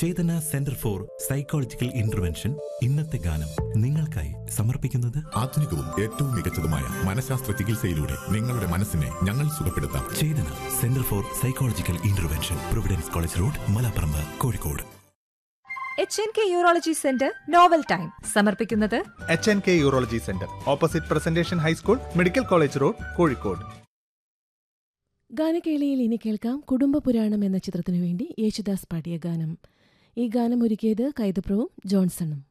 Chetana centre for psychological intervention ഇന്നത്തെ ഗാനം നിങ്ങൾക്കായി സമർപ്പിക്കുന്നത് ആധുനികവും ഏറ്റവും മികച്ചതുമായ മനഃശാസ്ത്ര ചികിത്സയിലൂടെ നിങ്ങളുടെ മനസ്സിനെ ഞങ്ങൾ സുഖപ്പെടുത്താം Chetana centre for psychological intervention providence college road Malaparamba Kozhikode H N K urology centre novel time സമർപ്പിക്കുന്നത് H N K urology centre opposite presentation high school medical college road Kozhikode ഗാനകേളിയിൽ ഇനി കേൾക്കാം കുടുംബ പുരാണം എന്ന ചിത്രത്തിനു വേണ്ടി യേശുദാസ് പാടിയ ഗാനം ഈ ഗാനം ഒരുക്കിയത് കൈതപ്രവും ജോൺസണും